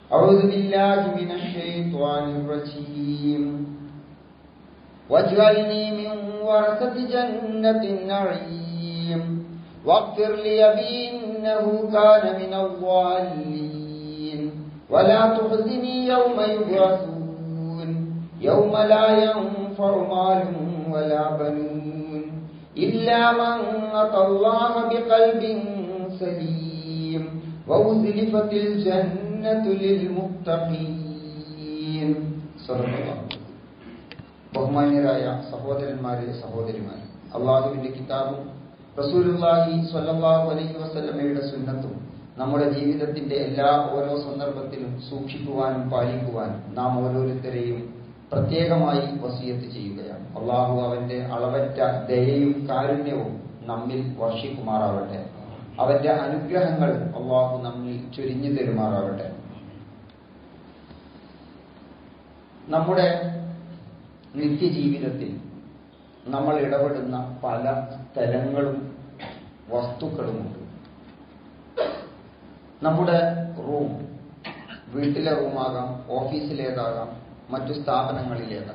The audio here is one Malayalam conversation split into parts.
أعوذ بالله من الشيطان الرجيم واجعلني من ورثة جنة النعيم واغفر لي أبي إنه كان من الضالين ولا تخزني يوم يبعثون يوم لا ينفع مال ولا بنون إلا من أتى الله بقلب سليم وأزلفت الجنة للمتقين صدق الله ബഹുമാന്യരായ സഹോദരന്മാരെ സഹോദരിമാരെ അള്ളാഹുവിന്റെ കിതാബും റസൂലുള്ളാഹി സ്വല്ലല്ലാഹു അലൈഹി വസല്ലമയുടെ സുന്നത്തും നമ്മുടെ ജീവിതത്തിന്റെ എല്ലാ ഓരോ സന്ദർഭത്തിലും സൂക്ഷിക്കുവാനും പാലിക്കുവാനും നാം ഓരോരുത്തരെയും പ്രത്യേകമായി വസിയത്ത് ചെയ്യുകയാണ് അള്ളാഹു അവന്റെ അളവറ്റ ദയയും കാരുണ്യവും നമ്മിൽ വർഷിക്കുമാറാവട്ടെ അവന്റെ അനുഗ്രഹങ്ങൾ അള്ളാഹു നമ്മിൽ ചൊരിഞ്ഞു തരുമാറാവട്ടെ നമ്മുടെ നിത്യജീവിതത്തിൽ നമ്മൾ ഇടപെടുന്ന പല സ്ഥലങ്ങളും വസ്തുക്കളുമുണ്ട് നമ്മുടെ റൂം വീട്ടിലെ റൂമാകാം ഓഫീസിലേതാകാം മറ്റു സ്ഥാപനങ്ങളിലേതാകാം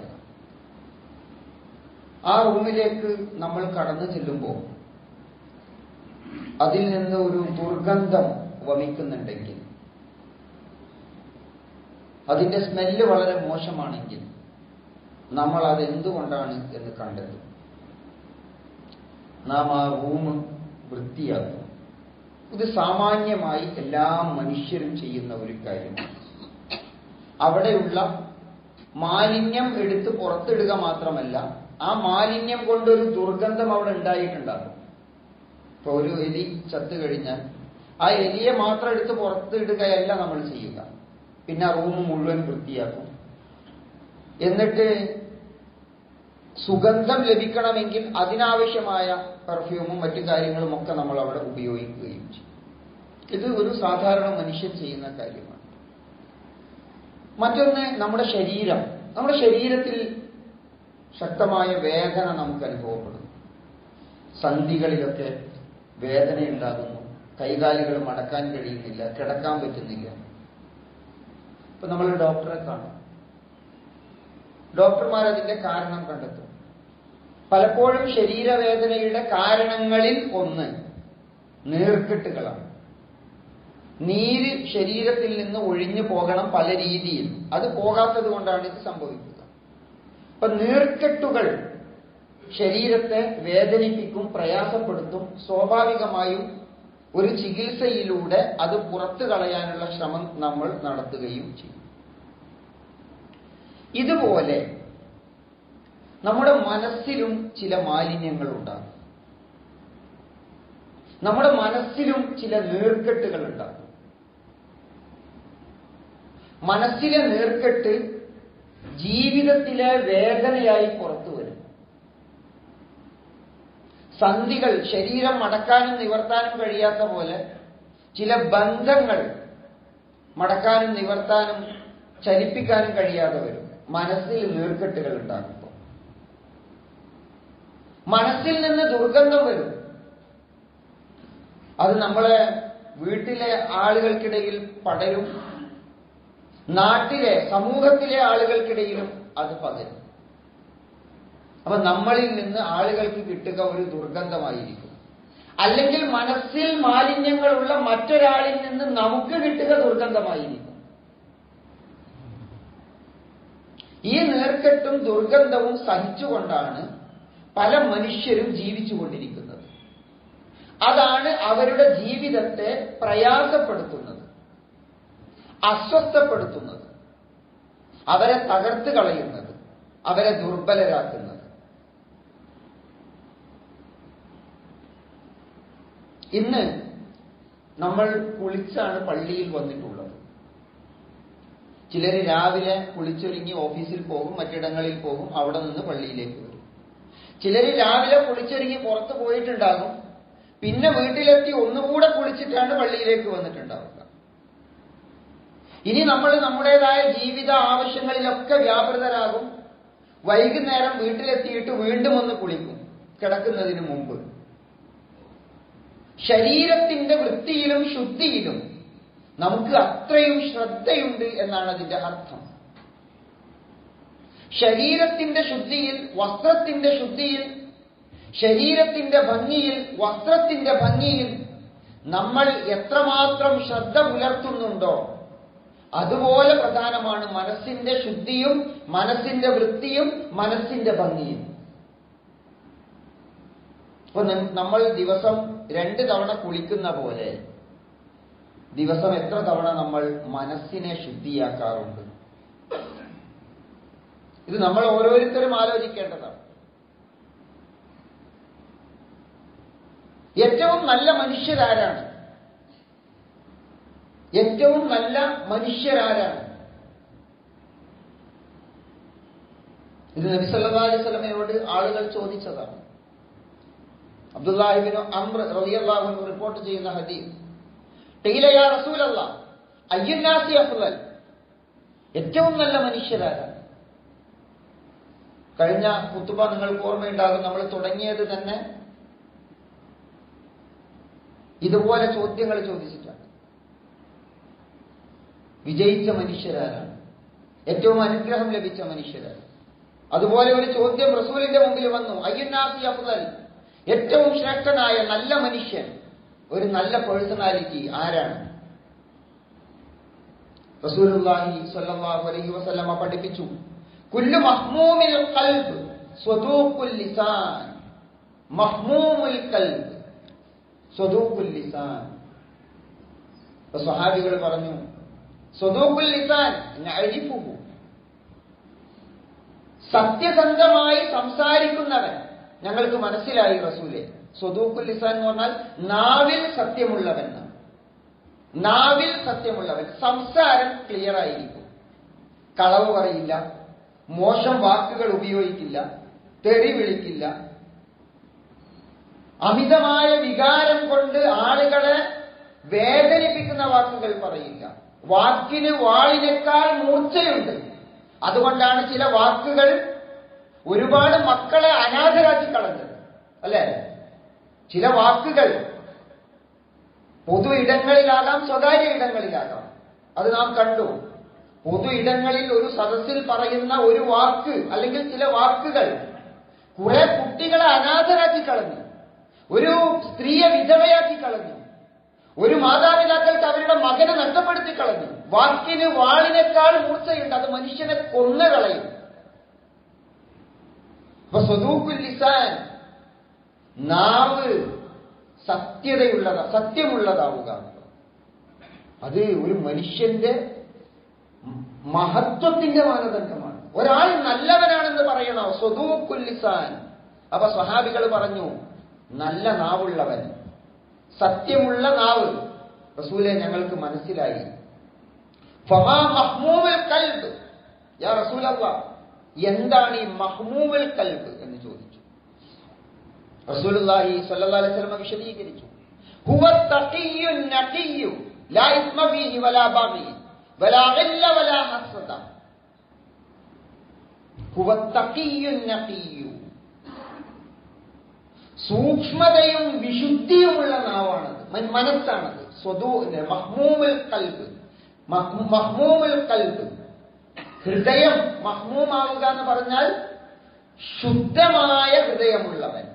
ആ റൂമിലേക്ക് നമ്മൾ കടന്നു ചെല്ലുമ്പോൾ അതിൽ നിന്ന് ഒരു ദുർഗന്ധം വമിക്കുന്നുണ്ടെങ്കിൽ അതിന്റെ സ്മെല്ല് വളരെ മോശമാണെങ്കിൽ നമ്മൾ അതെന്തുകൊണ്ടാണ് എന്ന് കണ്ടെത്തും നാം ആ റൂം വൃത്തിയാക്കും ഇത് സാമാന്യമായി എല്ലാ മനുഷ്യരും ചെയ്യുന്ന ഒരു കാര്യമാണ് അവിടെയുള്ള മാലിന്യം എടുത്ത് പുറത്തിടുക മാത്രമല്ല ആ മാലിന്യം കൊണ്ടൊരു ദുർഗന്ധം അവിടെ ഉണ്ടായിട്ടുണ്ടാകും ഇപ്പൊ ഒരു എലി ചത്തു കഴിഞ്ഞാൽ ആ എലിയെ മാത്രം എടുത്ത് പുറത്തിടുകയല്ല നമ്മൾ ചെയ്യുക പിന്നെ ആ റൂം മുഴുവൻ വൃത്തിയാക്കും എന്നിട്ട് സുഗന്ധം ലഭിക്കണമെങ്കിൽ അതിനാവശ്യമായ പെർഫ്യൂമും മറ്റു കാര്യങ്ങളും ഒക്കെ നമ്മൾ അവിടെ ഉപയോഗിക്കുകയും ചെയ്യും ഇത് ഒരു സാധാരണ മനുഷ്യൻ ചെയ്യുന്ന കാര്യമാണ് മറ്റൊന്ന് നമ്മുടെ ശരീരം നമ്മുടെ ശരീരത്തിൽ ശക്തമായ വേദന നമുക്ക് അനുഭവപ്പെടും സന്ധികളിലൊക്കെ വേദന ഉണ്ടാകുന്നു കൈകാലുകൾ മടക്കാൻ കഴിയുന്നില്ല കിടക്കാൻ പറ്റുന്നില്ല ഇപ്പൊ നമ്മൾ ഡോക്ടറെ കാണും ഡോക്ടർമാർ അതിന്റെ കാരണം കണ്ടെത്തും പലപ്പോഴും ശരീരവേദനയുടെ കാരണങ്ങളിൽ ഒന്ന് നീർക്കെട്ടുകളാണ് നീര് ശരീരത്തിൽ നിന്ന് ഒഴിഞ്ഞു പോകണം പല രീതിയിൽ അത് പോകാത്തത് കൊണ്ടാണ് ഇത് സംഭവിക്കുക അപ്പൊ നീർക്കെട്ടുകൾ ശരീരത്തെ വേദനിപ്പിക്കും പ്രയാസപ്പെടുത്തും സ്വാഭാവികമായും ഒരു ചികിത്സയിലൂടെ അത് പുറത്തു കളയാനുള്ള ശ്രമം നമ്മൾ നടത്തുകയും ചെയ്യും ഇതുപോലെ നമ്മുടെ മനസ്സിലും ചില മാലിന്യങ്ങൾ ഉണ്ടാകും നമ്മുടെ മനസ്സിലും ചില നീർക്കെട്ടുകൾ ഉണ്ടാകും മനസ്സിലെ നീർക്കെട്ട് ജീവിതത്തിലെ വേദനയായി പുറത്തു വരും സന്ധികൾ ശരീരം മടക്കാനും നിവർത്താനും കഴിയാത്ത പോലെ ചില ബന്ധങ്ങൾ മടക്കാനും നിവർത്താനും ചലിപ്പിക്കാനും കഴിയാതെ വരും മനസ്സിൽ നീർക്കെട്ടുകൾ ഉണ്ടാകുമ്പോൾ മനസ്സിൽ നിന്ന് ദുർഗന്ധം വരും അത് നമ്മളെ വീട്ടിലെ ആളുകൾക്കിടയിൽ പടരും നാട്ടിലെ സമൂഹത്തിലെ ആളുകൾക്കിടയിലും അത് പകരും അപ്പൊ നമ്മളിൽ നിന്ന് ആളുകൾക്ക് കിട്ടുക ഒരു ദുർഗന്ധമായിരിക്കും അല്ലെങ്കിൽ മനസ്സിൽ മാലിന്യങ്ങളുള്ള മറ്റൊരാളിൽ നിന്ന് നമുക്ക് കിട്ടുക ദുർഗന്ധമായിരിക്കും ഈ നേർക്കെട്ടും ദുർഗന്ധവും സഹിച്ചുകൊണ്ടാണ് പല മനുഷ്യരും ജീവിച്ചുകൊണ്ടിരിക്കുന്നത് അതാണ് അവരുടെ ജീവിതത്തെ പ്രയാസപ്പെടുത്തുന്നത് അസ്വസ്ഥപ്പെടുത്തുന്നത് അവരെ തകർത്ത് കളയുന്നത് അവരെ ദുർബലരാക്കുന്നത് ഇന്ന് നമ്മൾ കുളിച്ചാണ് പള്ളിയിൽ വന്നിട്ടുള്ളത് ചിലർ രാവിലെ കുളിച്ചൊരുങ്ങി ഓഫീസിൽ പോകും മറ്റിടങ്ങളിൽ പോകും അവിടെ നിന്ന് പള്ളിയിലേക്ക് വരും ചിലർ രാവിലെ കുളിച്ചൊരുങ്ങി പുറത്ത് പോയിട്ടുണ്ടാകും പിന്നെ വീട്ടിലെത്തി ഒന്നുകൂടെ കുളിച്ചിട്ടാണ് പള്ളിയിലേക്ക് വന്നിട്ടുണ്ടാവുക ഇനി നമ്മൾ നമ്മുടേതായ ജീവിത ആവശ്യങ്ങളിലൊക്കെ വ്യാപൃതരാകും വൈകുന്നേരം വീട്ടിലെത്തിയിട്ട് വീണ്ടും ഒന്ന് കുളിക്കും കിടക്കുന്നതിന് മുമ്പ് ശരീരത്തിന്റെ വൃത്തിയിലും ശുദ്ധിയിലും നമുക്ക് അത്രയും ശ്രദ്ധയുണ്ട് എന്നാണ് അതിന്റെ അർത്ഥം ശരീരത്തിന്റെ ശുദ്ധിയിൽ വസ്ത്രത്തിന്റെ ശുദ്ധിയിൽ ശരീരത്തിന്റെ ഭംഗിയിൽ വസ്ത്രത്തിന്റെ ഭംഗിയിൽ നമ്മൾ എത്രമാത്രം ശ്രദ്ധ പുലർത്തുന്നുണ്ടോ അതുപോലെ പ്രധാനമാണ് മനസ്സിന്റെ ശുദ്ധിയും മനസ്സിന്റെ വൃത്തിയും മനസ്സിന്റെ ഭംഗിയും ഇപ്പൊ നം- നമ്മൾ ദിവസം രണ്ട് തവണ കുളിക്കുന്ന പോലെ ദിവസം എത്ര തവണ നമ്മൾ മനസ്സിനെ ശുദ്ധിയാക്കാറുണ്ട് ഇത് നമ്മൾ ഓരോരുത്തരും ആലോചിക്കേണ്ടതാണ് ഏറ്റവും നല്ല മനുഷ്യരാരാണ് ഏറ്റവും നല്ല മനുഷ്യരാരാണ് ഇത് നബി സല്ലല്ലാഹു അലൈഹി വസല്ലമയോട് ആളുകൾ ചോദിച്ചതാണ് അബ്ദുല്ലാഹിബിൻ അംർ റളിയല്ലാഹു അൻഹു റിപ്പോർട്ട് ചെയ്യുന്ന ഹദീസ് ഖീല യാ റസൂലല്ലാഹ് അയ്യുന്നാസി അഫ്ളൽ ഏറ്റവും നല്ല മനുഷ്യരാരാണ് കഴിഞ്ഞ കുത്തുബ നിങ്ങൾക്ക് ഓർമ്മയുണ്ടാകും നമ്മൾ തുടങ്ങിയത് തന്നെ ഇതുപോലെ ചോദ്യങ്ങൾ ചോദിച്ചിട്ടാണ് വിജയിച്ച മനുഷ്യരാരാണ് ഏറ്റവും അനുഗ്രഹം ലഭിച്ച മനുഷ്യരാണ് അതുപോലെ ഒരു ചോദ്യം റസൂലിന്റെ മുമ്പിൽ വന്നു അയ്യന്നാസി അഫ്ദൽ ഏറ്റവും ശ്രേഷ്ഠനായ നല്ല മനുഷ്യൻ ഒരു നല്ല പേഴ്സണാലിറ്റി ആരാണ് റസൂലുള്ളാഹി സ്വല്ലല്ലാഹു അലൈഹി വസല്ലമ പഠിപ്പിച്ചു കുല്ലു മഹ്മൂമിൽ ഖൽബ് സ്വദൂഖുൽ ലിസാൻ മഹ്മൂമുൽ ഖൽബ് സ്വദൂഖുൽ ലിസാൻ അപ്പൊ സ്വഹാബികൾ പറഞ്ഞു സ്വദൂഖുൽ ലിസാൻ നഅരിഫുഹു സത്യസന്ധമായി സംസാരിക്കുന്നവൻ ഞങ്ങൾക്ക് മനസ്സിലായി റസൂലെ സ്വദൂഖുൽ ലിസാൻ എന്ന് പറഞ്ഞാൽ നാവിൽ സത്യമുള്ളവൻ എന്നാണ്. നാവിൽ സത്യമുള്ളവൻ സംസാരം ക്ലിയർ ആയിരിക്കും കളവ് പറയില്ല മോശം വാക്കുകൾ ഉപയോഗിക്കില്ല തെറി വിളിക്കില്ല അമിതമായ വികാരം കൊണ്ട് ആളുകളെ വേദനിപ്പിക്കുന്ന വാക്കുകൾ പറയില്ല വാക്കിന് വാളിനേക്കാൾ മൂർച്ചയുണ്ട് അതുകൊണ്ടാണ് ചില വാക്കുകൾ ഒരുപാട് മക്കളെ അനാഥരാക്കി കളഞ്ഞത് അല്ലേ ചില വാക്കുകൾ പൊതു ഇടങ്ങളിലാകാം സ്വകാര്യ ഇടങ്ങളിലാകാം അത് നാം കണ്ടു പൊതു ഇടങ്ങളിൽ ഒരു സദസ്സിൽ പറയുന്ന ഒരു വാക്ക് അല്ലെങ്കിൽ ചില വാക്കുകൾ കുറെ കുട്ടികളെ അനാഥരാക്കി കളഞ്ഞു ഒരു സ്ത്രീയെ വിധവയാക്കി കളഞ്ഞു ഒരു മാതാപിതാക്കൾക്ക് അവരുടെ മകനെ നഷ്ടപ്പെടുത്തി കളഞ്ഞു വാക്കിന് വാളിനേക്കാൾ മൂർച്ചയുണ്ട് അത് മനുഷ്യനെ കൊന്നു കളയും അപ്പൊ സ്വദൂഖുൽ ലിസാൻ നാവ് സത്യതയുള്ളതാ സത്യമുള്ളതാവുക അത് ഒരു മനുഷ്യന്റെ മഹത്വത്തിന്റെ മാനദണ്ഡമാണ് ഒരാൾ നല്ലവനാണെന്ന് പറയണോ സ്വദൂഖുൽ ലിസാൻ അപ്പൊ സ്വഹാബികൾ പറഞ്ഞു നല്ല നാവുള്ളവൻ സത്യമുള്ള നാവ് റസൂലെ ഞങ്ങൾക്ക് മനസ്സിലായി ഫമാ മഹ്മൂമുൽ കൽബ് യാ റസൂലല്ലാ എന്താണ് ഈ മഹ്മൂമുൽ കൽബ് എന്ന് ചോദിച്ചു റസൂലുള്ളാഹി സ്വല്ലല്ലാഹു അലൈഹി വസല്ലം വിശദീകരിച്ചു ഹുവ തഖിയ്യു നഖിയ്യു ലാ ഇസ്മ ഫീഹി വലാ ബഗി വലാ ഗല്ല വലാ ഹസദ ഹുവ തഖിയ്യു നഖിയ്യു സൂക്ഷ്മതയും വിശുദ്ധിയുമുള്ള നാവാണത് മൻ- മനസ്സാണത് സ്വതൂ മഹ്മൂമുൽ കൽബ് മഹ്- മഹ്മൂമുൽ കൽബ് ഹൃദയം മഹ്മൂമാവുക എന്ന് പറഞ്ഞാൽ ശുദ്ധമായ ഹൃദയമുള്ളവൻ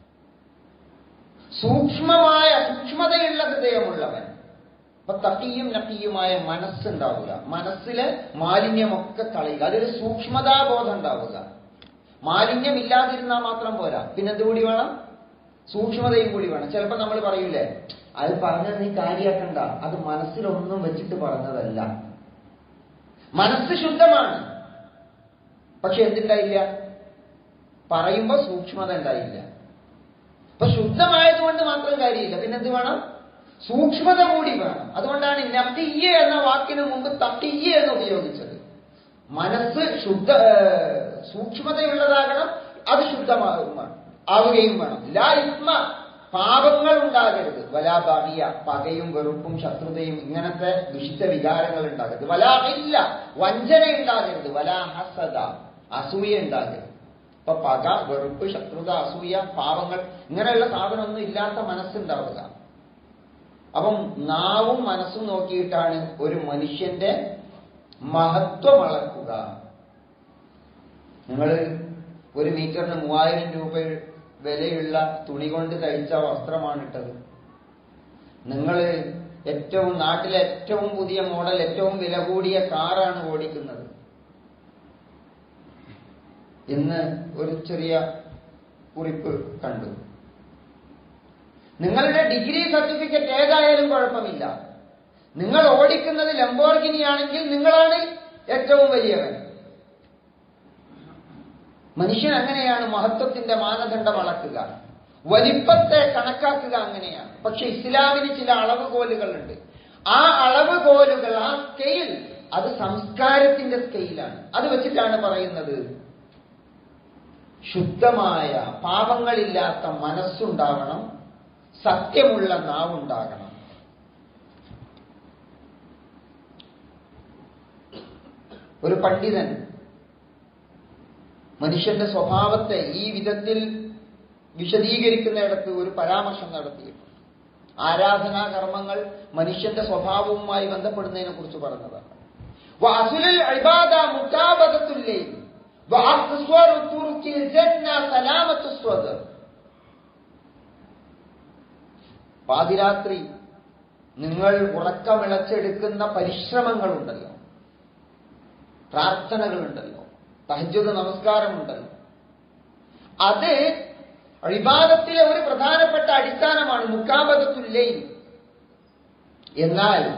സൂക്ഷ്മമായ സൂക്ഷ്മതയുള്ള ഹൃദയമുള്ളവൻ അപ്പൊ തട്ടിയും നട്ടിയുമായ മനസ്സുണ്ടാവുക മനസ്സിലെ മാലിന്യമൊക്കെ കളയുക അതൊരു സൂക്ഷ്മതാബോധം ഉണ്ടാവുക മാലിന്യമില്ലാതിരുന്നാൽ മാത്രം പോരാ പിന്നെന്ത് കൂടി വേണം സൂക്ഷ്മതയും കൂടി വേണം ചിലപ്പോൾ നമ്മൾ പറയൂലേ അത് പറഞ്ഞത് നീ കാര്യാക്കണ്ട അത് മനസ്സിലൊന്നും വെച്ചിട്ട് പറഞ്ഞതല്ല മനസ്സ് ശുദ്ധമാണ് പക്ഷെ എന്തുണ്ടായില്ല പറയുമ്പോ സൂക്ഷ്മത ഉണ്ടായില്ല അപ്പൊ ശുദ്ധമായതുകൊണ്ട് മാത്രം കാര്യമില്ല പിന്നെന്ത് വേണം സൂക്ഷ്മത കൂടി വേണം അതുകൊണ്ടാണ് നത്തിയ്യ എന്ന വാക്കിന് മുമ്പ് തട്ടിയ്യ എന്ന് ഉപയോഗിച്ചത് മനസ്സ് ശുദ്ധ ഏഹ്, സൂക്ഷ്മതയുള്ളതാകണം അത് ശുദ്ധമാകും വേണം ആവുകയും വേണം ലാ ഇസ്മ പാപങ്ങൾ ഉണ്ടാകരുത് വലാ ബാഹിയ പകയും വെറുപ്പും ശത്രുതയും ഇങ്ങനത്തെ ദുഷിച്ച വികാരങ്ങൾ ഉണ്ടാകരുത് വലാ ഇല്ല വഞ്ചന ഉണ്ടാകരുത് വലാ ഹസദ അസൂയ ഉണ്ടാകരുത് ഇപ്പൊ പക വെറുപ്പ് ശത്രുത അസൂയ പാപങ്ങൾ ഇങ്ങനെയുള്ള സാധനമൊന്നും ഇല്ലാത്ത മനസ്സുണ്ടാവുക അപ്പം നാവും മനസ്സും നോക്കിയിട്ടാണ് ഒരു മനുഷ്യന്റെ മഹത്വം അളക്കുക നിങ്ങൾ ഒരു മീറ്ററിന് മൂവായിരം രൂപ വിലയുള്ള തുണി കൊണ്ട് തയ്ച്ച വസ്ത്രമാണ് ഇട്ടത് നിങ്ങൾ ഏറ്റവും നാട്ടിലെ ഏറ്റവും പുതിയ മോഡൽ ഏറ്റവും വില കൂടിയ കാറാണ് ഓടിക്കുന്നത് ഇന്ന് ഒരു ചെറിയ കുറിപ്പ് കണ്ടു നിങ്ങളുടെ ഡിഗ്രി സർട്ടിഫിക്കറ്റ് ഏതായാലും കുഴപ്പമില്ല നിങ്ങൾ ഓടിക്കുന്നത് ലംബോർഗിനി ആണെങ്കിൽ നിങ്ങളാണ് ഏറ്റവും വലിയവൻ മനുഷ്യൻ അങ്ങനെയാണ് മഹത്വത്തിന്റെ മാനദണ്ഡം അളക്കുക വലിപ്പത്തെ കണക്കാക്കുക അങ്ങനെയാണ് പക്ഷെ ഇസ്ലാമിന് ചില അളവുകോലുകളുണ്ട് ആ അളവുകോലുകൾ ആ സ്കെയിൽ അത് സംസ്കാരത്തിന്റെ സ്കെയിലാണ് അത് വെച്ചിട്ടാണ് പറയുന്നത് ശുദ്ധമായ പാപങ്ങളില്ലാത്ത മനസ്സുണ്ടാകണം സത്യമുള്ള നാവുണ്ടാകണം ഒരു പണ്ഡിതൻ മനുഷ്യന്റെ സ്വഭാവത്തെ ഈ വിധത്തിൽ വിശദീകരിക്കുന്നിടത്ത് ഒരു പരാമർശം നടത്തിയിട്ടുണ്ട് ആരാധനാ കർമ്മങ്ങൾ മനുഷ്യന്റെ സ്വഭാവവുമായി ബന്ധപ്പെടുന്നതിനെ കുറിച്ച് പറഞ്ഞതാണ് വഅസുലുൽ ഇബാദ മുതാബദത്തുൽ വഅഖ്സ്വറു തുർക്കിൽ ജന്ന സലാമത്തു സ്വദർ പാതിരാത്രി നിങ്ങൾ ഉറക്കമിളച്ചെടുക്കുന്ന പരിശ്രമങ്ങളുണ്ടല്ലോ പ്രാർത്ഥനകളുണ്ടല്ലോ തഹജ്ജുദ് നമസ്കാരമുണ്ടല്ലോ അത് അഴിബാദത്തിലെ ഒരു പ്രധാനപ്പെട്ട അടിസ്ഥാനമാണ് മുക്കാബദത്തുല്ലയും എന്നാൽ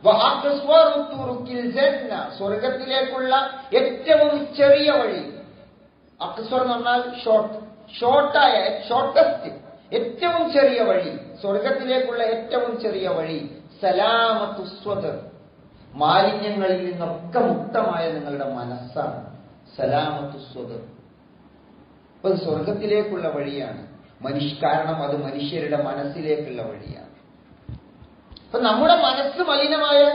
സ്വർഗത്തിലേക്കുള്ള ഏറ്റവും ചെറിയ വഴി അക്സ്വർ എന്ന് പറഞ്ഞാൽ ഷോർട്ട് ഷോർട്ടായ ഷോർട്ടസ്റ്റ് ഏറ്റവും ചെറിയ വഴി സ്വർഗത്തിലേക്കുള്ള ഏറ്റവും ചെറിയ വഴി സലാമത്തു സ്വതർ മാലിന്യങ്ങളിൽ നിന്നൊക്കെ മുക്തമായ നിങ്ങളുടെ മനസ്സാണ് സലാമത്തു സ്വതർ അപ്പൊ അത് സ്വർഗത്തിലേക്കുള്ള വഴിയാണ് മനുഷ്യ കാരണം അത് മനുഷ്യരുടെ മനസ്സിലേക്കുള്ള വഴിയാണ് അപ്പൊ നമ്മുടെ മനസ്സ് മലിനമായാൽ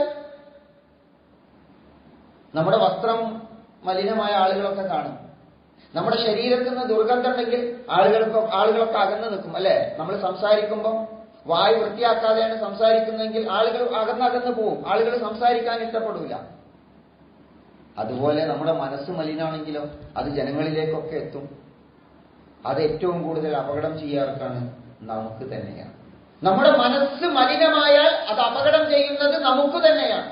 നമ്മുടെ വസ്ത്രം മലിനമായ ആളുകളൊക്കെ കാണും നമ്മുടെ ശരീരത്തിൽ നിന്ന് ദുർഗന്ധം ഉണ്ടെങ്കിൽ ആളുകൾക്ക് ആളുകളൊക്കെ അകന്ന് നിൽക്കും അല്ലെ നമ്മൾ സംസാരിക്കുമ്പോൾ വായു വൃത്തിയാക്കാതെയാണ് സംസാരിക്കുന്നതെങ്കിൽ ആളുകൾ അകന്നകന്ന് പോവും ആളുകൾ സംസാരിക്കാൻ ഇഷ്ടപ്പെടൂല അതുപോലെ നമ്മുടെ മനസ്സ് മലിനാണെങ്കിലോ അത് ജനങ്ങളിലേക്കൊക്കെ എത്തും അത് ഏറ്റവും കൂടുതൽ അപകടം ചെയ്യാർക്കാണ് നമുക്ക് തന്നെയാണ് നമ്മുടെ മനസ്സ് മലിനമായാൽ അത് അപകടം ചെയ്യുന്നത് നമുക്ക് തന്നെയാണ്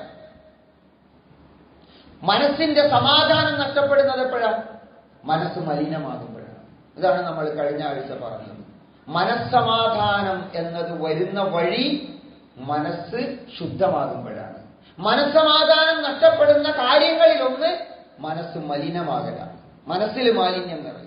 മനസ്സിന്റെ സമാധാനം നഷ്ടപ്പെടുന്നത് എപ്പോഴാണ് മനസ്സ് മലിനമാകുമ്പോഴാണ് ഇതാണ് നമ്മൾ കഴിഞ്ഞ ആഴ്ച പറഞ്ഞത് മനസ്സമാധാനം എന്നത് വരുന്ന വഴി മനസ്സ് ശുദ്ധമാകുമ്പോഴാണ് മനസ്സമാധാനം നഷ്ടപ്പെടുന്ന കാര്യങ്ങളിലൊന്ന് മനസ്സ് മലിനമാകലാണ് മനസ്സിൽ മാലിന്യം നിറയും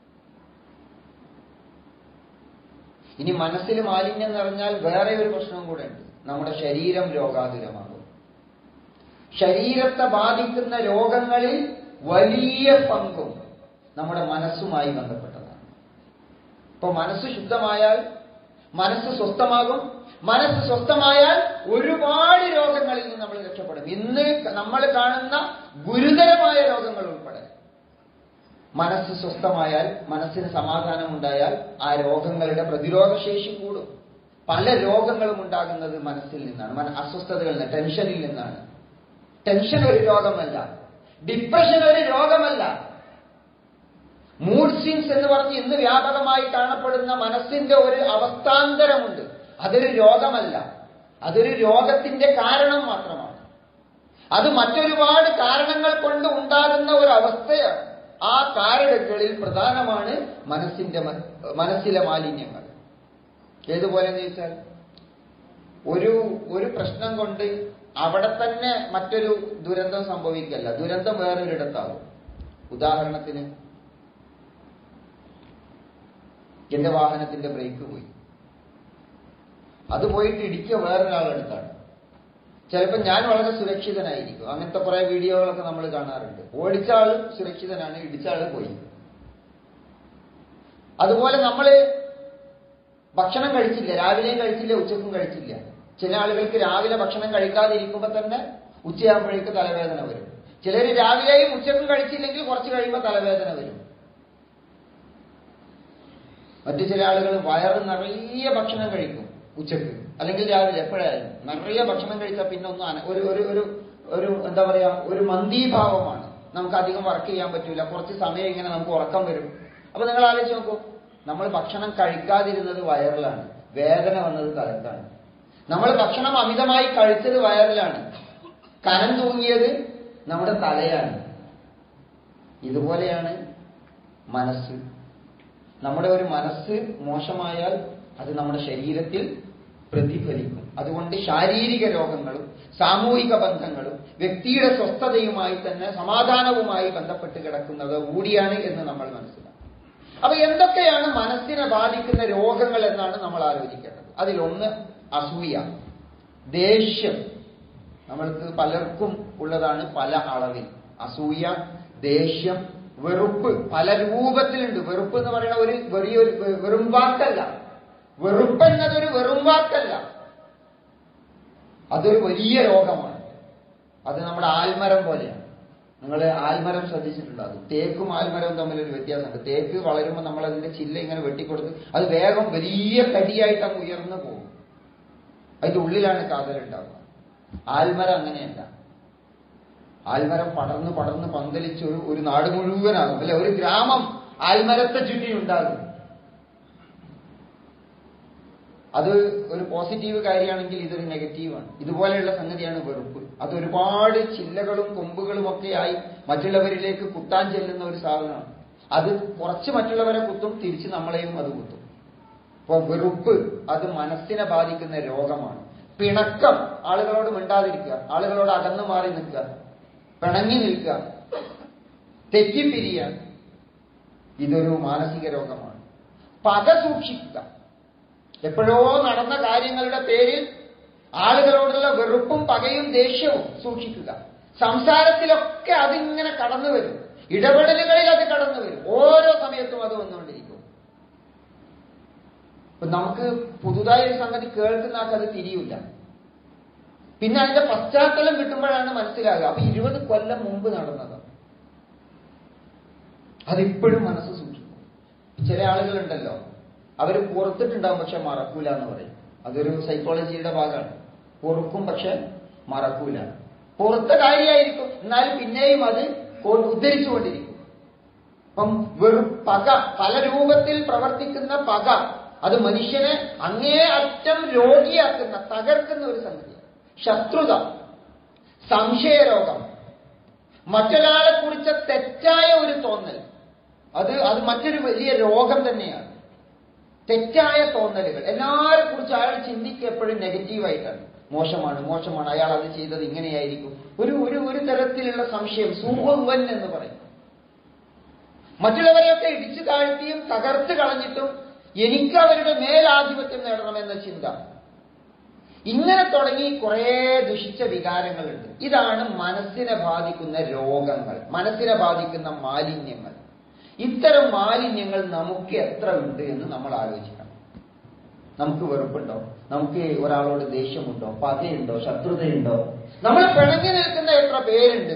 ഇനി മനസ്സിൽ മാലിന്യം നിറഞ്ഞാൽ വേറെ ഒരു പ്രശ്നം കൂടെ ഉണ്ട് നമ്മുടെ ശരീരം രോഗാതുരമാകും ശരീരത്തെ ബാധിക്കുന്ന രോഗങ്ങളിൽ വലിയ പങ്കും നമ്മുടെ മനസ്സുമായി ബന്ധപ്പെട്ടതാണ് ഇപ്പൊ മനസ്സ് ശുദ്ധമായാൽ മനസ്സ് സ്വസ്ഥമാകും മനസ്സ് സ്വസ്ഥമായാൽ ഒരുപാട് രോഗങ്ങളിൽ നിന്ന് നമ്മൾ രക്ഷപ്പെടും ഇന്ന് നമ്മൾ കാണുന്ന ഗുരുതരമായ രോഗങ്ങൾ ഉൾപ്പെടെ മനസ്സ് സ്വസ്ഥമായാൽ മനസ്സിന് സമാധാനം ഉണ്ടായാൽ ആ രോഗങ്ങളുടെ പ്രതിരോധ ശേഷി കൂടും പല രോഗങ്ങളും ഉണ്ടാകുന്നത് മനസ്സിൽ നിന്നാണ് മന അസ്വസ്ഥതകളിൽ നിന്ന് ടെൻഷനിൽ നിന്നാണ് ടെൻഷൻ ഒരു രോഗമല്ല ഡിപ്രഷൻ ഒരു രോഗമല്ല മൂഡ് സ്വിങ്സ് എന്ന് പറഞ്ഞ് ഇന്ന് വ്യാപകമായി കാണപ്പെടുന്ന മനസ്സിന്റെ ഒരു അവസ്ഥാന്തരമുണ്ട് അതൊരു രോഗമല്ല അതൊരു രോഗത്തിന്റെ കാരണം മാത്രമാണ് അത് മറ്റൊരുപാട് കാരണങ്ങൾ കൊണ്ട് ഉണ്ടാകുന്ന ഒരു അവസ്ഥയാണ് ആ കാരണങ്ങളിൽ പ്രധാനമാണ് മനസ്സിന്റെ മനസ്സിലെ മാലിന്യങ്ങൾ ഏതുപോലെ എന്ന് ചോദിച്ചാൽ ഒരു ഒരു പ്രശ്നം കൊണ്ട് അവിടെ തന്നെ മറ്റൊരു ദുരന്തം സംഭവിക്കല്ല ദുരന്തം വേറൊരിടത്താവും ഉദാഹരണത്തിന് എന്റെ വാഹനത്തിന്റെ ബ്രേക്ക് പോയി അത് പോയിട്ട് ഇടിക്കുക വേറൊരാളെടുത്താണ് ചിലപ്പോൾ ഞാൻ വളരെ സുരക്ഷിതനായിരിക്കും അങ്ങനത്തെ കുറെ വീഡിയോകളൊക്കെ നമ്മൾ കാണാറുണ്ട് ഓടിച്ച ആൾ സുരക്ഷിതനാണ് ഇടിച്ച ആൾ പോയി അതുപോലെ നമ്മൾ ഭക്ഷണം കഴിച്ചില്ല രാവിലെയും കഴിച്ചില്ല ഉച്ചക്കും കഴിച്ചില്ല ചില ആളുകൾക്ക് രാവിലെ ഭക്ഷണം കഴിക്കാതിരിക്കുമ്പോൾ തന്നെ ഉച്ചയാകുമ്പോഴേക്ക് തലവേദന വരും ചിലർ രാവിലെയും ഉച്ചക്കും കഴിച്ചില്ലെങ്കിൽ കുറച്ച് കഴിയുമ്പോൾ തലവേദന വരും മറ്റു ചില ആളുകൾ വയറ് നിറയെ ഭക്ഷണം കഴിക്കും ഉച്ചക്ക് അല്ലെങ്കിൽ രാവിലെ എപ്പോഴായാലും നിറയെ ഭക്ഷണം കഴിച്ചാൽ പിന്നെ ഒന്നും അന- ഒരു ഒരു ഒരു ഒരു എന്താ പറയാ ഒരു മന്ദീഭാവമാണ് നമുക്ക് അധികം വർക്ക് ചെയ്യാൻ പറ്റൂല കുറച്ച് സമയം ഇങ്ങനെ നമുക്ക് ഉറക്കം വരും അപ്പൊ നിങ്ങൾ ആലോചിച്ച് നോക്കൂ നമ്മൾ ഭക്ഷണം കഴിക്കാതിരുന്നത് വയറിലാണ് വേദന വന്നത് തലക്കാണ് നമ്മൾ ഭക്ഷണം അമിതമായി കഴിച്ചത് വയറിലാണ് കനം തൂങ്ങിയത് നമ്മുടെ തലയാണ് ഇതുപോലെയാണ് മനസ്സ് നമ്മുടെ ഒരു മനസ്സ് മോശമായാൽ അത് നമ്മുടെ ശരീരത്തിൽ പ്രതിഫലിക്കും അതുകൊണ്ട് ശാരീരിക രോഗങ്ങളും സാമൂഹിക ബന്ധങ്ങളും വ്യക്തിയുടെ സ്വസ്ഥതയുമായി തന്നെ സമാധാനവുമായി ബന്ധപ്പെട്ട് കിടക്കുന്നത് കൂടിയാണ് എന്ന് നമ്മൾ മനസ്സിലാക്കും അപ്പൊ എന്തൊക്കെയാണ് മനസ്സിനെ ബാധിക്കുന്ന രോഗങ്ങൾ എന്നാണ് നമ്മൾ ആലോചിക്കേണ്ടത് അതിലൊന്ന് അസൂയ ദേഷ്യം നമ്മൾക്ക് പലർക്കും ഉള്ളതാണ് പല അളവിൽ അസൂയ ദേഷ്യം വെറുപ്പ് പല രൂപത്തിലുണ്ട് വെറുപ്പ് എന്ന് പറയുന്ന ഒരു വെറിയൊരു വെ- വെറും വാക്കല്ല വെറുപ്പ് എന്നതൊരു വെറും വാക്കല്ല അതൊരു വലിയ രോഗമാണ് അത് നമ്മുടെ ആൽമരം പോലെയാണ് നിങ്ങൾ ആൽമരം ശ്രദ്ധിച്ചിട്ടുണ്ടാകും തേക്കും ആൽമരവും തമ്മിലൊരു വ്യത്യാസമുണ്ട് തേക്ക് വളരുമ്പോൾ നമ്മൾ അതിന്റെ ചില്ല ഇങ്ങനെ വെട്ടിക്കൊടുത്ത് അത് വേഗം വലിയ കടിയായിട്ട് അങ്ങ് ഉയർന്നു പോകും അതിന്റെ ഉള്ളിലാണ് കാതലുണ്ടാവുക ആൽമരം അങ്ങനെയല്ല ആൽമരം പടർന്ന് പടർന്ന് പന്തലിച്ച് ഒരു ഒരു നാട് മുഴുവനാകും അല്ലെ ഒരു ഗ്രാമം ആൽമരത്തെ ചുറ്റിയുണ്ടാകും അത് ഒരു പോസിറ്റീവ് കാര്യമാണെങ്കിൽ ഇതൊരു നെഗറ്റീവാണ് ഇതുപോലെയുള്ള സംഗതിയാണ് വെറുപ്പ് അത് ഒരുപാട് ചില്ലകളും കൊമ്പുകളും ഒക്കെ ആയി മറ്റുള്ളവരിലേക്ക് കുത്താൻ ചെല്ലുന്ന ഒരു സാധനമാണ് അത് കുറച്ച് മറ്റുള്ളവരെ കുത്തും തിരിച്ച് നമ്മളെയും അത് കുത്തും അപ്പൊ വെറുപ്പ് അത് മനസ്സിനെ ബാധിക്കുന്ന രോഗമാണ് പിണക്കം ആളുകളോട് മിണ്ടാതിരിക്കുക ആളുകളോട് അകന്നു മാറി നിൽക്കുക പിണങ്ങി നിൽക്കുക തെറ്റിപ്പിരിയുക ഇതൊരു മാനസിക രോഗമാണ് പക സൂക്ഷിക്കുക എപ്പോഴോ നടന്ന കാര്യങ്ങളുടെ പേരിൽ ആളുകളോടുള്ള വെറുപ്പും പകയും ദേഷ്യവും സൂക്ഷിക്കുക സംസാരത്തിലൊക്കെ അതിങ്ങനെ കടന്നു വരും ഇടപെടലുകളിൽ അത് കടന്നു വരും ഓരോ സമയത്തും അത് വന്നുകൊണ്ടിരിക്കും ഇപ്പൊ നമുക്ക് പുതുതായി ഒരു സംഗതി കേൾക്കുന്ന ആൾക്ക് അത് തിരിയില്ല പിന്നെ അതിന്റെ പശ്ചാത്തലം കിട്ടുമ്പോഴാണ് മനസ്സിലാകുക അപ്പൊ ഇരുപത് കൊല്ലം മുമ്പ് നടന്നത് അതിപ്പോഴും മനസ്സ് സൂക്ഷിക്കും ചില ആളുകളുണ്ടല്ലോ അവർ പുറത്തിട്ടുണ്ടാവും പക്ഷെ മറക്കൂല എന്ന് പറയും അതൊരു സൈക്കോളജിയുടെ ഭാഗമാണ് പൊറുക്കും പക്ഷെ മറക്കൂല പുറത്തെ കാര്യമായിരിക്കും എന്നാലും പിന്നെയും അത് കൊ- ഉദ്ധരിച്ചുകൊണ്ടിരിക്കും അപ്പം വെറും പക പല രൂപത്തിൽ പ്രവർത്തിക്കുന്ന പക അത് മനുഷ്യനെ അങ്ങേ അറ്റം രോഗിയാക്കുന്ന തകർക്കുന്ന ഒരു സംഗതിയാണ് ശത്രുത സംശയരോഗം മറ്റൊരാളെ കുറിച്ച തെറ്റായ ഒരു തോന്നൽ അത് അത് മറ്റൊരു വലിയ രോഗം തന്നെയാണ് തെറ്റായ തോന്നലുകൾ എല്ലാവരെ കുറിച്ച് അയാൾ ചിന്തിക്കുക എപ്പോഴും നെഗറ്റീവായിട്ടാണ് മോശമാണ് മോശമാണ് അയാൾ അത് ചെയ്തത് ഇങ്ങനെയായിരിക്കും ഒരു ഒരു ഒരു തരത്തിലുള്ള സംശയം സൂഹവൻ എന്ന് പറയും മറ്റുള്ളവരെയൊക്കെ ഇടിച്ചു താഴ്ത്തിയും തകർത്ത് കളഞ്ഞിട്ടും എനിക്ക് അവരുടെ മേലാധിപത്യം നേടണമെന്ന ചിന്ത ഇങ്ങനെ തുടങ്ങി കുറേ ദുഷിച്ച വികാരങ്ങളുണ്ട് ഇതാണ് മനസ്സിനെ ബാധിക്കുന്ന രോഗങ്ങൾ മനസ്സിനെ ബാധിക്കുന്ന മാലിന്യങ്ങൾ ഇത്തരം മാലിന്യങ്ങൾ നമുക്ക് എത്ര ഉണ്ട് എന്ന് നമ്മൾ ആലോചിക്കണം നമുക്ക് വെറുപ്പുണ്ടോ നമുക്ക് ഒരാളോട് ദേഷ്യമുണ്ടോ പകയുണ്ടോ ശത്രുതയുണ്ടോ നമ്മൾ പിണങ്ങി നിൽക്കുന്ന എത്ര പേരുണ്ട്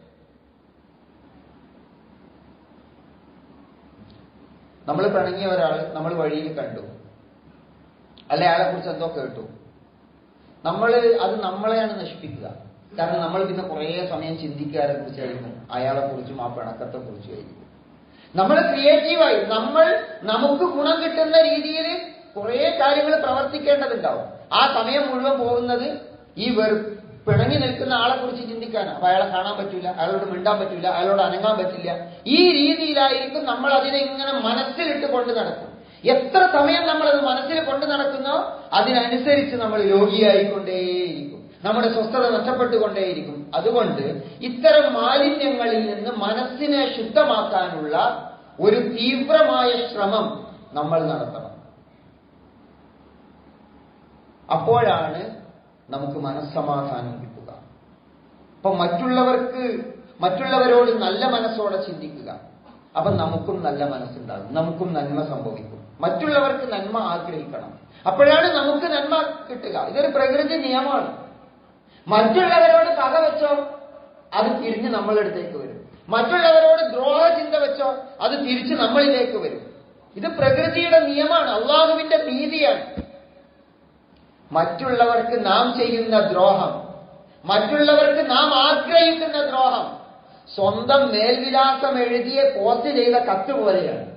നമ്മൾ പിണങ്ങിയ ഒരാൾ നമ്മൾ വഴിയിൽ കണ്ടു അല്ലെ അയാളെ കുറിച്ച് എന്തോ കേട്ടു നമ്മൾ അത് നമ്മളെയാണ് നശിപ്പിക്കുക കാരണം നമ്മൾ പിന്നെ കുറേ സമയം ചിന്തിക്കാരെ കുറിച്ചായിരിക്കും അയാളെ കുറിച്ചും ആ പിണക്കത്തെ കുറിച്ചും ആയിരിക്കും നമ്മൾ ക്രിയേറ്റീവായി നമ്മൾ നമുക്ക് ഗുണം കിട്ടുന്ന രീതിയിൽ കുറേ കാര്യങ്ങൾ പ്രവർത്തിക്കേണ്ടതുണ്ടാവും ആ സമയം മുഴുവൻ പോകുന്നത് ഈ വെറു പിണങ്ങി നിൽക്കുന്ന ആളെ കുറിച്ച് ചിന്തിക്കാനാണ് അപ്പൊ അയാളെ കാണാൻ പറ്റൂല അയാളോട് മിണ്ടാൻ പറ്റൂല അയാളോട് അനങ്ങാൻ പറ്റില്ല ഈ രീതിയിലായിരിക്കും നമ്മൾ അതിനെ ഇങ്ങനെ മനസ്സിലിട്ട് കൊണ്ട് നടക്കും എത്ര സമയം നമ്മളത് മനസ്സിൽ കൊണ്ട് നടക്കുന്നോ അതിനനുസരിച്ച് നമ്മൾ രോഗിയായിക്കൊണ്ടേയിരിക്കും നമ്മുടെ സ്വസ്ഥത നഷ്ടപ്പെട്ടുകൊണ്ടേയിരിക്കും അതുകൊണ്ട് ഇത്തരം മാലിന്യങ്ങളിൽ നിന്ന് മനസ്സിനെ ശുദ്ധമാക്കാനുള്ള ഒരു തീവ്രമായ ശ്രമം നമ്മൾ നടത്തണം അപ്പോഴാണ് നമുക്ക് മനസ്സമാധാനം കിട്ടുക അപ്പൊ മറ്റുള്ളവർക്ക് മറ്റുള്ളവരോട് നല്ല മനസ്സോടെ ചിന്തിക്കുക അപ്പൊ നമുക്കും നല്ല മനസ്സുണ്ടാകും നമുക്കും നന്മ സംഭവിക്കും മറ്റുള്ളവർക്ക് നന്മ ആഗ്രഹിക്കണം അപ്പോഴാണ് നമുക്ക് നന്മ കിട്ടുക ഇതൊരു പ്രകൃതി നിയമമാണ് മറ്റുള്ളവരോട് പക വെച്ചോ അത് തിരിഞ്ഞ് നമ്മളടുത്തേക്ക് വരും മറ്റുള്ളവരോട് ദ്രോഹചിന്ത വെച്ചോ അത് തിരിച്ച് നമ്മളിലേക്ക് വരും ഇത് പ്രകൃതിയുടെ നിയമമാണ് അള്ളാഹുവിന്റെ നീതിയാണ് മറ്റുള്ളവർക്ക് നാം ചെയ്യുന്ന ദ്രോഹം മറ്റുള്ളവർക്ക് നാം ആഗ്രഹിക്കുന്ന ദ്രോഹം സ്വന്തം മേൽവിലാസം എഴുതിയ പോസ്റ്റ് ചെയ്ത കത്ത് പോലെയാണ്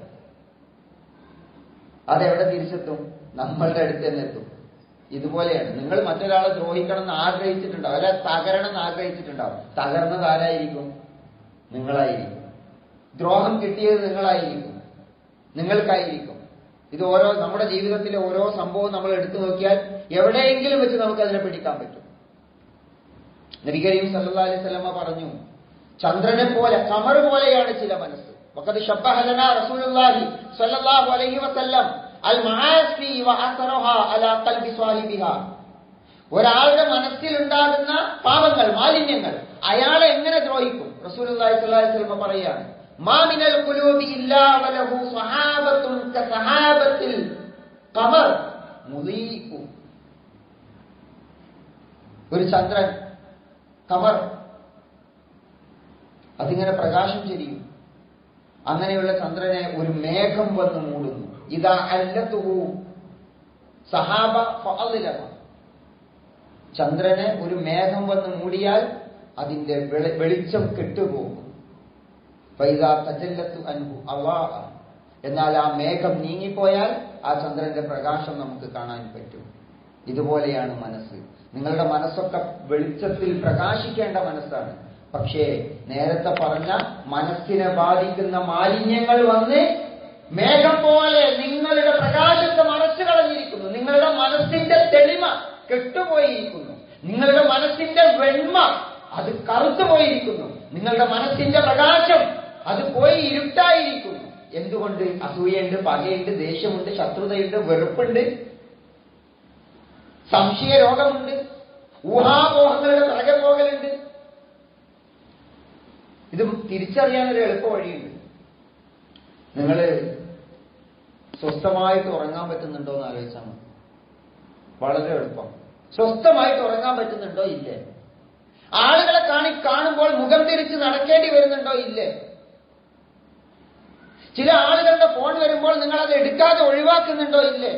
അതെവിടെ തിരിച്ചെത്തും നമ്മളുടെ അടുത്ത് തന്നെ എത്തും ഇതുപോലെയാണ് നിങ്ങൾ മറ്റൊരാളെ ദ്രോഹിക്കണം എന്ന് ആഗ്രഹിച്ചിട്ടുണ്ടാവും അല്ല തകരണം എന്ന് ആഗ്രഹിച്ചിട്ടുണ്ടാവും തകർന്നത് ആരായിരിക്കും നിങ്ങളായിരിക്കും ദ്രോഹം കിട്ടിയത് നിങ്ങളായിരിക്കും നിങ്ങൾക്കായിരിക്കും ഇത് ഓരോ നമ്മുടെ ജീവിതത്തിലെ ഓരോ സംഭവവും നമ്മൾ എടുത്തു നോക്കിയാൽ എവിടെയെങ്കിലും വെച്ച് നമുക്ക് അതിനെ പിടിക്കാൻ പറ്റും നബി കരീം സല്ലല്ലാഹു അലൈഹി വസല്ലമ പറഞ്ഞു ചന്ദ്രനെ പോലെ കമർ പോലെയാണ് ചില മനസ്സ് വഖദ് ശബ്ബഹലന റസൂലുള്ളാഹി സ്വല്ലല്ലാഹു അലൈഹി വസല്ലം അൽ മആസി വ അസറഹ അലാ ഖൽബി സ്വാഹിബിഹാ ഒരാളുടെ മനസ്സിലുണ്ടാകുന്ന പാപങ്ങൾ മാലിന്യങ്ങൾ അയാളെ എങ്ങനെ ദ്രോഹിക്കും റസൂലുള്ളാഹി സ്വല്ലല്ലാഹു അലൈഹി വസല്ലം പറയുകയാണ് മാ മിനൽ ഖുലൂബി ഇല്ലാ വലഹു സഹാബത്തുൻ കസഹാബത്തിൽ ഖമർ മുളീഖു ഒരു ചന്ദ്രൻ കമർ അതിങ്ങനെ പ്രകാശം ചെരിയും അങ്ങനെയുള്ള ചന്ദ്രനെ ഒരു മേഘം വന്ന് മൂടുന്നു ഇതാ അല്ലത്തുഹു സഹാബ ഫഅദിലഹ ചന്ദ്രനെ ഒരു മേഘം വന്ന് മൂടിയാൽ അതിന്റെ വെളി- വെളിച്ചം കെട്ടുപോകും ഫൈദാ തജല്ലത്തു അൻഹു അള്ളാഹ എന്നാൽ ആ മേഘം നീങ്ങിപ്പോയാൽ ആ ചന്ദ്രന്റെ പ്രകാശം നമുക്ക് കാണാൻ പറ്റും ഇതുപോലെയാണ് മനസ്സ് നിങ്ങളുടെ മനസ്സൊക്കെ വെളിച്ചത്തിൽ പ്രകാശിക്കേണ്ട മനസ്സാണ് പക്ഷേ നേരത്തെ പറഞ്ഞ മനസ്സിനെ ബാധിക്കുന്ന മാലിന്യങ്ങൾ വന്ന് മേഘം പോലെ നിങ്ങളുടെ പ്രകാശത്തെ മറച്ചു കളഞ്ഞിരിക്കുന്നു നിങ്ങളുടെ മനസ്സിന്റെ തെളിമ കെട്ടുപോയിരിക്കുന്നു നിങ്ങളുടെ മനസ്സിന്റെ വെണ്മ അത് കറുത്തുപോയിരിക്കുന്നു നിങ്ങളുടെ മനസ്സിന്റെ പ്രകാശം അത് പോയി ഇരുട്ടായിരിക്കുന്നു എന്തുകൊണ്ട് അസൂയയുണ്ട് പകയുണ്ട് ദേഷ്യമുണ്ട് ശത്രുതയുണ്ട് വെറുപ്പുണ്ട് സംശയ രോഗമുണ്ട് ഊഹാപോഹങ്ങളുടെ പിറകെ പോകലുണ്ട് ഇത് തിരിച്ചറിയാനൊരു എളുപ്പ വഴിയുണ്ട് നിങ്ങൾ സ്വസ്ഥമായിട്ട് ഉറങ്ങാൻ പറ്റുന്നുണ്ടോ എന്ന് ആലോചിച്ചാൽ മതി വളരെ എളുപ്പം സ്വസ്ഥമായിട്ട് ഉറങ്ങാൻ പറ്റുന്നുണ്ടോ ഇല്ലേ ആളുകളെ കാണി കാണുമ്പോൾ മുഖം തിരിച്ച് നടക്കേണ്ടി വരുന്നുണ്ടോ ഇല്ലേ ചില ആളുകളുടെ ഫോൺ വരുമ്പോൾ നിങ്ങൾ അത് എടുക്കാതെ ഒഴിവാക്കുന്നുണ്ടോ ഇല്ലേ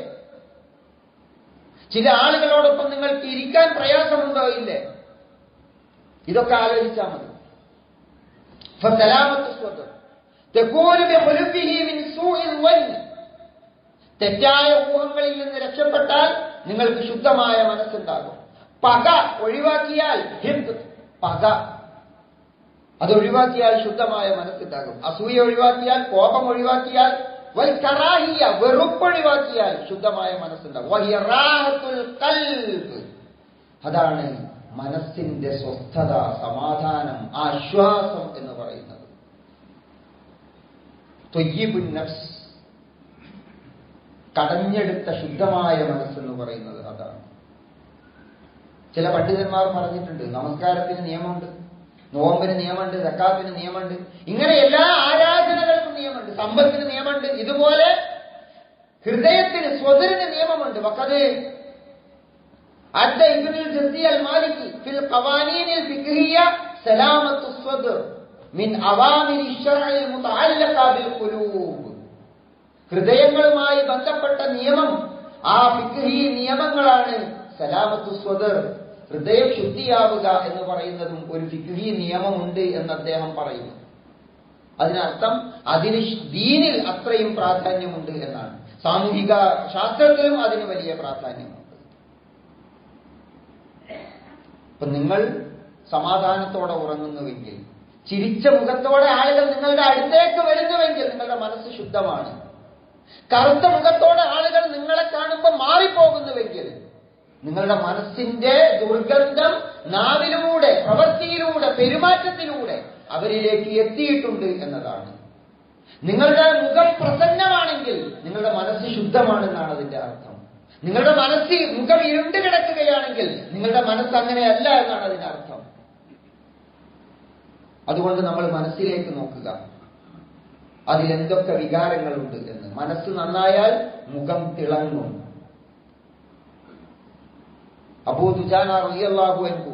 ചില ആളുകളോടൊപ്പം നിങ്ങൾക്ക് ഇരിക്കാൻ പ്രയാസമുണ്ടോ ഇല്ലേ ഇതൊക്കെ ആലോചിച്ചാൽ മതി فسلامة الصدر تكون بخلفه من سوء الظن തെറ്റായ ഊഹങ്ങളിൽ നിന്ന് രക്ഷപ്പെട്ടാൽ നിങ്ങൾക്ക് ശുദ്ധമായ മനസ്സുണ്ടാകും പക ഒഴിവാക്കിയാൽ ഹിന്ദ് പക അത് ഒഴിവാക്കിയാൽ ശുദ്ധമായ മനസ്സുണ്ടാകും അസൂയ ഒഴിവാക്കിയാൽ കോപം ഒഴിവാക്കിയാൽ വൽ കറാഹിയ വെറുപ്പ് ഒഴിവാക്കിയാൽ ശുദ്ധമായ മനസ്സുണ്ടാകും വഹിയ റാഹത്തുൽ ഖൽബ് അതാണ് മനസ്സിന്റെ സ്വസ്ഥത സമാധാനം ആശ്വാസം എന്ന് പറയുന്നത് ത്വയ്യിബുൻ നഫ്സ് കടഞ്ഞെടുത്ത ശുദ്ധമായ മനസ്സെന്ന് പറയുന്നത് അതാണ് ചില പണ്ഡിതന്മാർ പറഞ്ഞിട്ടുണ്ട് നമസ്കാരത്തിന് നിയമമുണ്ട് നോമ്പിന് നിയമമുണ്ട് സക്കാത്തിന് നിയമമുണ്ട് ഇങ്ങനെ എല്ലാ ആരാധനകൾക്കും നിയമമുണ്ട് സമ്പത്തിന് നിയമമുണ്ട് ഇതുപോലെ ഹൃദയത്തിന് സ്വതരിന് നിയമമുണ്ട് വക്കത് അദ്ദ ഇബ്നുൽ ജസി അൽ മാലിക്കി ഫിൽ ഖവാനീനിൽ ഫിഖ്ഹിയ സലാമത്തു സ്വദർ മിൻ അവാമിരി ശർഇൽ മുതഅല്ലഖ ബിൽ ഖുലൂബ് ഹൃദയങ്ങളുമായി ബന്ധപ്പെട്ട നിയമം ആ ഫിഖ്ഹി നിയമങ്ങളാണ് സലാമത്തു സ്വദർ ഹൃദയം ശുദ്ധിയാവുക എന്ന് പറയുന്നതും ഒരു ഫിഖ്ഹി നിയമമുണ്ട് എന്ന് അദ്ദേഹം പറയുന്നു അതിനർത്ഥം അതിന് ദീനിൽ അത്രയും പ്രാധാന്യമുണ്ട് എന്നാണ് സാമൂഹിക ശാസ്ത്രത്തിലും അതിന് വലിയ പ്രാധാന്യമുണ്ട് അപ്പൊ നിങ്ങൾ സമാധാനത്തോടെ ഉറങ്ങുന്നുവെങ്കിൽ ചിരിച്ച മുഖത്തോടെ ആളുകൾ നിങ്ങളുടെ അടുത്തേക്ക് വരുന്നുവെങ്കിൽ നിങ്ങളുടെ മനസ്സ് ശുദ്ധമാണ് കറുത്ത മുഖത്തോടെ ആളുകൾ നിങ്ങളെ കാണുമ്പോൾ മാറിപ്പോകുന്നുവെങ്കിൽ നിങ്ങളുടെ മനസ്സിന്റെ ദുർഗന്ധം നാവിലൂടെ പ്രവൃത്തിയിലൂടെ പെരുമാറ്റത്തിലൂടെ അവരിലേക്ക് എത്തിയിട്ടുണ്ട് എന്നതാണ് നിങ്ങളുടെ മുഖം പ്രസന്നമാണെങ്കിൽ നിങ്ങളുടെ മനസ്സ് ശുദ്ധമാണെന്നാണ് അതിന്റെ അർത്ഥം നിങ്ങളുടെ മനസ്സിൽ മുഖം ഇരുണ്ട് കിടക്കുകയാണെങ്കിൽ നിങ്ങളുടെ മനസ്സ് അങ്ങനെയല്ല എന്നാണ് അതിന്റെ അർത്ഥം അതുകൊണ്ട് നമ്മൾ മനസ്സിലേക്ക് നോക്കുക അതിലെന്തൊക്കെ വികാരങ്ങളുണ്ട് എന്ന് മനസ്സ് നന്നായാൽ മുഖം തിളങ്ങും അബൂ ദുജാന റളിയല്ലാഹു അൻഹു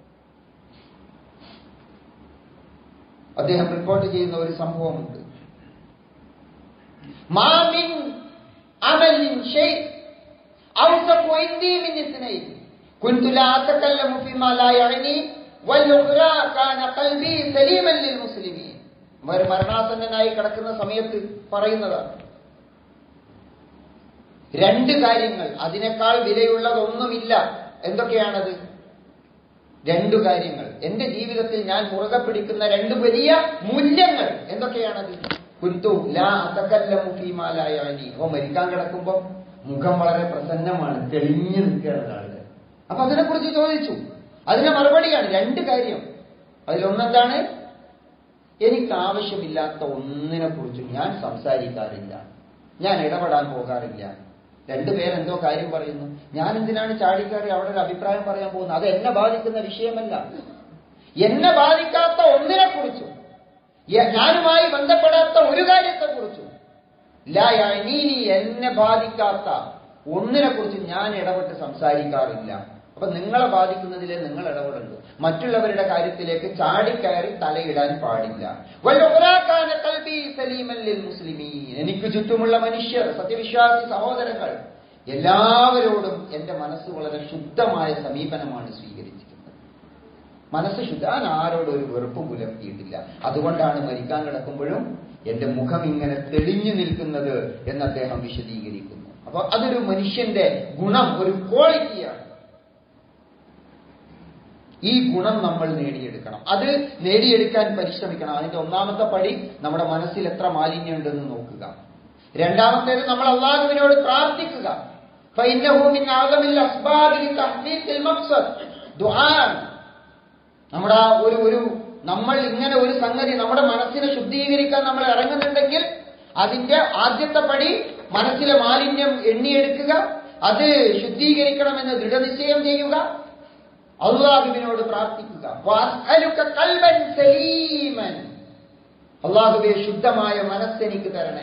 അദ്ദേഹം റിപ്പോർട്ട് ചെയ്യുന്ന ഒരു സംഭവമുണ്ട് മാമിൻ അമലിൻ ഷൈ ഔസഖു ഇൻദി മിൻ ഇസ്നൈൻ കുൻതു ലാ അതകല്ലമു ഫീമാ ലാ യഅനി വൽഉഖ്റാ കാന ഖൽബി സലീമൻ ലിൽ മുസ്ലിമീൻ അവർ മരണാസന്നനായി കിടക്കുന്ന സമയത്ത് പറയുന്നതാണ് രണ്ട് കാര്യങ്ങൾ അതിനേക്കാൾ വിലയുള്ളതൊന്നുമില്ല എന്തൊക്കെയാണത് രണ്ടു കാര്യങ്ങൾ എന്റെ ജീവിതത്തിൽ ഞാൻ മുറുകെ പിടിക്കുന്ന രണ്ട് വലിയ മൂല്യങ്ങൾ എന്തൊക്കെയാണത് കുന്തു ലാ അതകല്ലമു ഫീമാ ലാ യഅനി ഓ മരിക്കാൻ കിടക്കുമ്പോ മുഖം വളരെ പ്രസന്നമാണ് തെളിഞ്ഞു നിൽക്കുകയാണ് ആളുകൾ അപ്പൊ അതിനെക്കുറിച്ച് ചോദിച്ചു അതിന് മറുപടിയാണ് രണ്ട് കാര്യം അതിലൊന്നെന്താണ് എനിക്ക് ആവശ്യമില്ലാത്ത ഒന്നിനെ കുറിച്ചും ഞാൻ സംസാരിക്കാറില്ല ഞാൻ ഇടപെടാൻ പോകാറില്ല രണ്ടുപേരെന്തോ കാര്യം പറയുന്നു ഞാൻ എന്തിനാണ് ചാടിക്കയറി അവിടെ ഒരു അഭിപ്രായം പറയാൻ പോകുന്നത് അത് എന്നെ ബാധിക്കുന്ന വിഷയമല്ല എന്നെ ബാധിക്കാത്ത ഒന്നിനെ കുറിച്ചും ഞാനുമായി ബന്ധപ്പെടാത്ത ഒരു കാര്യത്തെക്കുറിച്ചും ലായനീനി എന്നെ ബാധിക്കാത്ത ഒന്നിനെ കുറിച്ചും ഞാൻ ഇടപെട്ട് സംസാരിക്കാറില്ല അപ്പൊ നിങ്ങളെ ബാധിക്കുന്നതിലെ നിങ്ങൾ ഇടപെടുന്നു മറ്റുള്ളവരുടെ കാര്യത്തിലേക്ക് ചാടിക്കയറി തലയിടാൻ പാടില്ല വല്ലൊരാക്കാന കൽബി സലീമൻ ലിൽ മുസ്ലിമീൻ എനിക്ക് ചുറ്റുമുള്ള മനുഷ്യർ സത്യവിശ്വാസി സഹോദരങ്ങൾ എല്ലാവരോടും എന്റെ മനസ്സ് വളരെ ശുദ്ധമായ സമീപനമാണ് സ്വീകരിച്ചിട്ടുള്ളത് മനസ്സ് ശുദ്ധ ഞാൻ ആരോടും ഒരു വെറുപ്പ് പുലർത്തിയിട്ടില്ല അതുകൊണ്ടാണ് മരിക്കാൻ കിടക്കുമ്പോഴും എന്റെ മുഖം ഇങ്ങനെ തെളിഞ്ഞു നിൽക്കുന്നത് എന്ന് അദ്ദേഹം വിശദീകരിക്കുന്നു അപ്പൊ അതൊരു മനുഷ്യന്റെ ഗുണം ഒരു ക്വാളിറ്റിയാണ് ഈ ഗുണം നമ്മൾ നേടിയെടുക്കണം അത് നേടിയെടുക്കാൻ പരിശ്രമിക്കണം അതിന്റെ ഒന്നാമത്തെ പടി നമ്മുടെ മനസ്സിൽ എത്ര മാലിന്യം ഉണ്ടെന്ന് നോക്കുക രണ്ടാമത്തേത് നമ്മൾ അള്ളാഹുവിനോട് പ്രാർത്ഥിക്കുക നമ്മുടെ ആ ഒരു ഒരു നമ്മൾ ഇങ്ങനെ ഒരു സംഗതി നമ്മുടെ മനസ്സിനെ ശുദ്ധീകരിക്കാൻ നമ്മൾ ഇറങ്ങുന്നുണ്ടെങ്കിൽ അതിന്റെ ആദ്യത്തെ പടി മനസ്സിലെ മാലിന്യം എണ്ണിയെടുക്കുക അത് ശുദ്ധീകരിക്കണമെന്ന് ദൃഢനിശ്ചയം ചെയ്യുക അള്ളാഹുവിനോട് പ്രാർത്ഥിക്കുക അള്ളാഹുവെ ശുദ്ധമായ മനസ്സെനിക്ക് തരണേ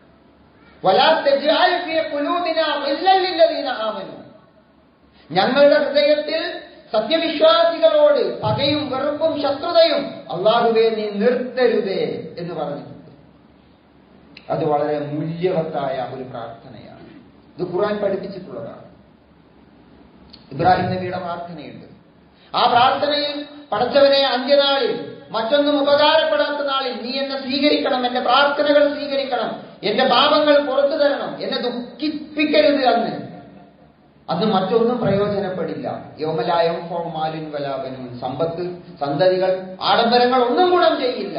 ഞങ്ങളുടെ ഹൃദയത്തിൽ സത്യവിശ്വാസികളോട് പകയും വെറുപ്പും ശത്രുതയും അള്ളാഹുവെ നീ നിർത്തരുതേ എന്ന് പറഞ്ഞിട്ടുണ്ട് അത് വളരെ മൂല്യവത്തായ ഒരു പ്രാർത്ഥനയാണ് ഇത് ഖുർആൻ പഠിപ്പിച്ചിട്ടുള്ളതാണ് ഇബ്രാഹിം നബിയുടെ പ്രാർത്ഥനയുണ്ട് ആ പ്രാർത്ഥനയിൽ പടച്ചവനെ അന്ത്യനാളിൽ മറ്റൊന്നും ഉപകാരപ്പെടാത്ത നാളിൽ നീ എന്നെ സ്വീകരിക്കണം എന്റെ പ്രാർത്ഥനകൾ സ്വീകരിക്കണം എന്റെ പാപങ്ങൾ പുറത്തു തരണം എന്നെ ദുഃഖിപ്പിക്കരുത് അന്ന് അന്ന് മറ്റൊന്നും പ്രയോജനപ്പെടില്ല യോമലായം ഫോം മാലിൻ വലാപനും സമ്പത്ത് സന്തതികൾ ആഡംബരങ്ങൾ ഒന്നും ഗുണം ചെയ്യില്ല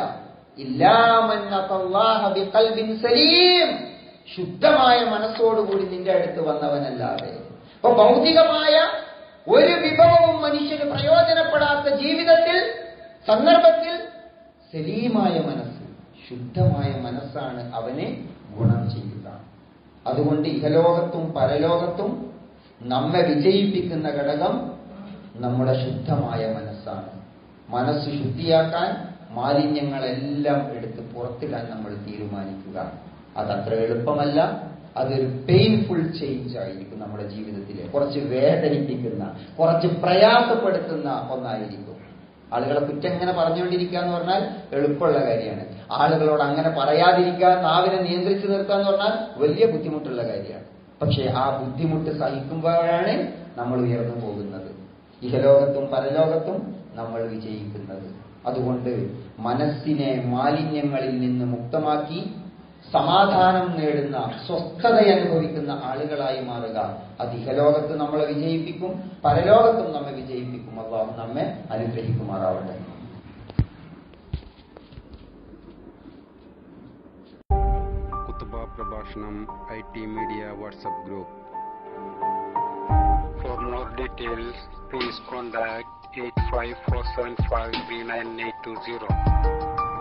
സലീം ശുദ്ധമായ മനസ്സോടുകൂടി നിന്റെ അടുത്ത് വന്നവനല്ലാതെ അപ്പൊ ഭൗതികമായ ഒരു വിഭവവും മനുഷ്യന് പ്രയോജനപ്പെടാത്ത ജീവിതത്തിൽ സന്ദർഭത്തിൽ സലീമായ മനസ്സ് ശുദ്ധമായ മനസ്സാണ് അവനെ ഗുണം ചെയ്യുക അതുകൊണ്ട് ഇഹലോകത്തും പരലോകത്തും നമ്മെ വിജയിപ്പിക്കുന്ന ഘടകം നമ്മുടെ ശുദ്ധമായ മനസ്സാണ് മനസ്സ് ശുദ്ധിയാക്കാൻ മാലിന്യങ്ങളെല്ലാം എടുത്ത് പുറത്തിടാൻ നമ്മൾ തീരുമാനിക്കുക അതത്ര എളുപ്പമല്ല അതൊരു പെയിൻഫുൾ ചേഞ്ച് ആയിരിക്കും നമ്മുടെ ജീവിതത്തിൽ കുറച്ച് വേദനിപ്പിക്കുന്ന കുറച്ച് പ്രയാസപ്പെടുത്തുന്ന ഒന്നായിരിക്കും ആളുകളെ കുറ്റം എങ്ങനെ പറഞ്ഞുകൊണ്ടിരിക്കുക എന്ന് പറഞ്ഞാൽ എളുപ്പമുള്ള കാര്യമാണ് ആളുകളോട് അങ്ങനെ പറയാതിരിക്കുക നാവിനെ നിയന്ത്രിച്ചു നിർത്തുക എന്ന് പറഞ്ഞാൽ വലിയ ബുദ്ധിമുട്ടുള്ള കാര്യമാണ് പക്ഷേ ആ ബുദ്ധിമുട്ട് സഹിക്കുമ്പോഴാണ് നമ്മൾ ഉയർന്നു പോകുന്നത് ഇഹലോകത്തും പരലോകത്തും നമ്മൾ വിജയിക്കുന്നത് അതുകൊണ്ട് മനസ്സിനെ മാലിന്യങ്ങളിൽ നിന്ന് മുക്തമാക്കി സമാധാനം നേടുന്ന സ്വസ്ഥത അനുഭവിക്കുന്ന ആളുകളായി മാറുക അത് ഇഹലോകത്ത് നമ്മളെ വിജയിപ്പിക്കും പരലോകത്തും നമ്മെ വിജയിപ്പിക്കും അള്ളാഹു നമ്മെ അനുഗ്രഹിക്കുമാറാവട്ടെ കുത്തുബ പ്രഭാഷണം I T media WhatsApp group For more details, please contact 85475 39820.